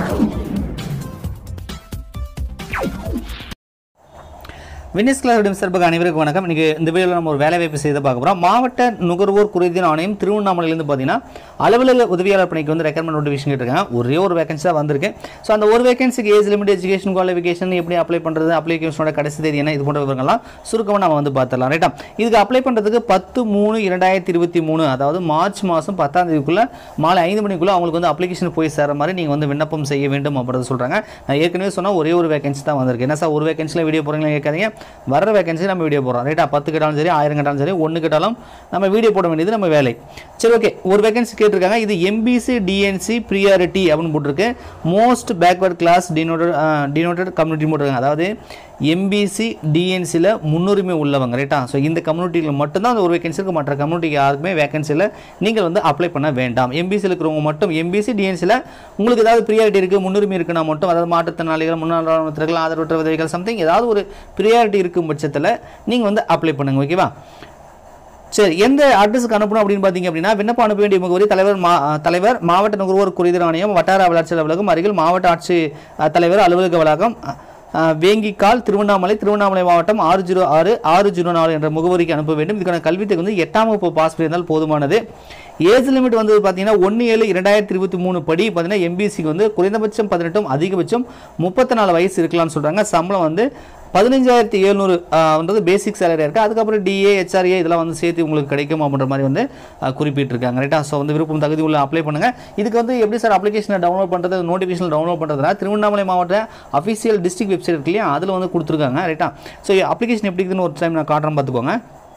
Vini's club சார்பாக அனைவருக்கும் வணக்கம் இன்னைக்கு இந்த வீடியோவில் நம்ம ஒரு வேலை வாய்ப்பு செய்து பார்க்க போகிறோம் மாவட்ட நுகர்வோர் குறைதீர் ஆணையம் திருவண்ணாமலையிலேருந்து பார்த்தீங்கன்னா அலுவலக உதவியாளர் பணிக்கு வந்து ரெக்கமெண்ட் நோட்டிஃபிகேஷன் கேட்டிருக்காங்க ஒரே ஒரு வேகன்சி தான் வந்திருக்கு ஸோ அந்த ஒரு வேகன்சிக்கு ஏஜ் லிமிட் எஜுகேஷன் குவாலிஃபிகேஷன் எப்படி அப்ளை பண்ணுறது அப்ளிகேஷனோட கடைசி தேதி என்ன இது போன்ற விவரங்கள்லாம் சுருக்கமாக நம்ம வந்து பார்த்துடலாம் ரைட்டா இதுக்கு அப்ளை பண்ணுறதுக்கு பத்து மூணு இரண்டாயிரத்தி இருபத்தி மூணு அதாவது மார்ச் மாதம் பத்தாம் தேதிக்குள்ளே மாலை ஐந்து மணிக்குள்ளே அவங்களுக்கு வந்து அப்ளிகேஷன் போய் சேர மாதிரி நீங்கள் வந்து விண்ணப்பம் செய்ய வேண்டும் அப்படின்றத சொல்கிறாங்க நான் ஏற்கனவே சொன்னால் ஒரே ஒரு வேகன்சி தான் வந்திருக்கு என்ன சார் ஒரு வேகன்சியில் வீடியோ போகிறீங்களா கேட்காதீங்க வர வேகன்சி நம்ம வீடியோ போடுறோம் ரைட்டா பத்து கேட்டாலும் சரி ஆயிரம் கேட்டாலும் சரி ஒன்று கேட்டாலும் நம்ம வீடியோ போட வேண்டியது நம்ம வேலை சரி ஓகே ஒரு வேகன்சி கேட்டிருக்காங்க இது எம்பிசி டிஎன்சி ப்ரியாரிட்டி அப்படின்னு போட்டிருக்கு most backward class denoted denoted community போட்டிருக்காங்க அதாவது எம்பிசி டிஎன்சியில் முன்னுரிமை உள்ளவங்க ரைட்டா ஸோ இந்த கம்யூனிட்டியில் மட்டும்தான் அந்த ஒரு வேகன்சி இருக்குது மற்ற கம்யூனிட்டிக்கு யாருக்குமே வேகன்சியில் நீங்கள் வந்து அப்ளை பண்ண வேண்டாம் எம்பிசியில் இருக்கிறவங்க மட்டும் எம்பிசி டிஎன்சியில் உங்களுக்கு ஏதாவது ப்ரியாரிட்டி இருக்குது முன்னுரிமை இருக்குன்னா மட்டும் அதாவது மாற்றுத்திறனாளிகள் முன்னாள் ஆதரவற்ற உதவிகள் சம்திங் ஏதாவது ஒரு ப்ரியாரிட்டி இருக்கும் பட்சத்தில் நீங்கள் வந்து அப்ளை பண்ணுங்க ஓகேவா சரி எந்த அட்ரஸுக்கு அனுப்பணும் அப்படின்னு பார்த்தீங்க அப்படின்னா விண்ணப்பம் அனுப்ப வேண்டிய முகவரி தலைவர் மா தலைவர் மாவட்ட நுகர்வோர் குறிதீர் ஆணையம் வட்டார வளர்ச்சி அலுவலகம் அருகில் மாவட்ட ஆட்சி அஹ், தலைவர் அலுவலக வளாகம் அஹ், வேங்கிக்கால் திருவண்ணாமலை திருவண்ணாமலை மாவட்டம் ஆறு ஜீரோ ஆறு ஆறு ஜீரோ நாலு என்ற முகவரிக்கு அனுப்ப வேண்டும் இதுக்கான கல்வித்தொகை வந்து எட்டாம் வகுப்பு பாஸ் பண்ணியிருந்தால் போதுமானது ஏஜ் லிமிட் வந்து பார்த்தீங்கன்னா ஒன்று ஏழு இரண்டாயிரத்தி இருபத்தி மூணு படி பார்த்தீங்கன்னா எம்பிசிக்கு வந்து குறைந்தபட்சம் பதினெட்டும் அதிகபட்சம் முப்பத்தி நாலு வயசு இருக்கலாம்னு சொல்கிறாங்க சம்பளம் வந்து பதினஞ்சாயிரத்தி எழுநூறுன்றது பேசிக் சேலரி இருக்குது அதுக்கப்புறம் டிஏ ஹெச்ஆர்ஏ இதெல்லாம் வந்து சேர்த்து உங்களுக்கு கிடைக்கும் அப்படின்ற மாதிரி வந்து அஹ், குறிப்பிட்டிருக்காங்க ரைட்டா ஸோ வந்து விருப்பம் தகுதி உள்ள அப்ளை பண்ணுங்கள் இதுக்கு வந்து எப்படி சார் அப்ளிகேஷனை டவுன்லோட் பண்ணுறது நோட்டிஃபிகேஷன் டவுன்லோட் பண்ணுறதுனா திருவண்ணாமலை மாவட்ட அஃபிஷியல் டிஸ்ட்ரிக்ட் வெப்சைட் இருக்கு இல்லையா அதில் வந்து கொடுத்துருக்காங்க ரைட்டா ஸோ அப்ளிகேஷன் எப்படி இருக்குதுன்னு ஒரு டைம் நான் காட்டுறேன் பார்த்துக்கோங்க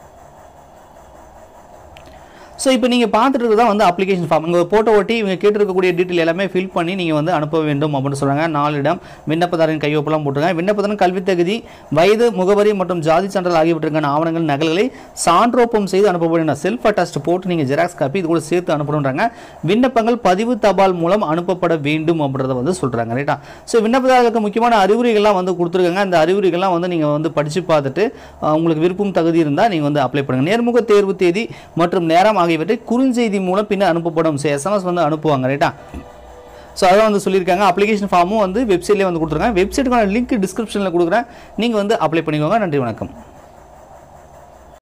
ஸோ இப்போ நீங்கள் பார்த்துட்டு இருக்கிறது தான் வந்து அப்ளிகேஷன் ஃபார்ம் இங்கே போட்டோ ஒட்டி இவங்க கேட்டிருக்கக்கூடிய டீட்டெயில் எல்லாமே ஃபில் பண்ணி நீங்கள் வந்து அனுப்ப வேண்டும் அப்படின்னு சொல்கிறாங்க நாலிடம் விண்ணப்பதாரின் கையொப்பெல்லாம் போட்டிருக்காங்க விண்ணப்பதாரன் கல்வித் தகுதி வயது முகவரி மற்றும் ஜாதி சான்றிதழ் ஆகியவற்றுக்கான ஆவணங்கள் நகல்களை சான்றோப்பம் செய்து அனுப்ப வேண்டும் செல்ஃப் அட்டாஸ்ட் போட்டு நீங்கள் ஜெராக்ஸ் காப்பி இது கூட சேர்த்து அனுப்பணுன்றாங்க விண்ணப்பங்கள் பதிவு தபால் மூலம் அனுப்பப்பட வேண்டும் அப்படின்றத வந்து சொல்கிறாங்க ரைட்டா ஸோ விண்ணப்பதாரர்களுக்கு முக்கியமான அறிவுரைகள்லாம் வந்து கொடுத்துருக்காங்க அந்த அறிவுரைகள்லாம் வந்து நீங்கள் வந்து படித்து பார்த்துட்டு அஹ், உங்களுக்கு விருப்பம் தகுதி இருந்தால் நீங்கள் வந்து அப்ளை பண்ணுங்கள் நேர்முக தேர்வு தேதி மற்றும் நேரம் ஆகியவற்றை குறுஞ்செய்தி மூலம் பின்னர் அனுப்பப்படும் எஸ்எம்எஸ் வந்து அனுப்புவாங்க ரைட்டா ஸோ அதான் வந்து சொல்லியிருக்காங்க அப்ளிகேஷன் ஃபார்மும் வந்து வெப்சைட்லேயே வந்து கொடுத்துருக்காங்க வெப்சைட்டுக்கான லிங்க் டிஸ்கிரிப்ஷனில் கொடுக்குறேன் நீங்கள் வந்து அப்ளை பண்ணிக்கோங்க நன்றி வணக்கம்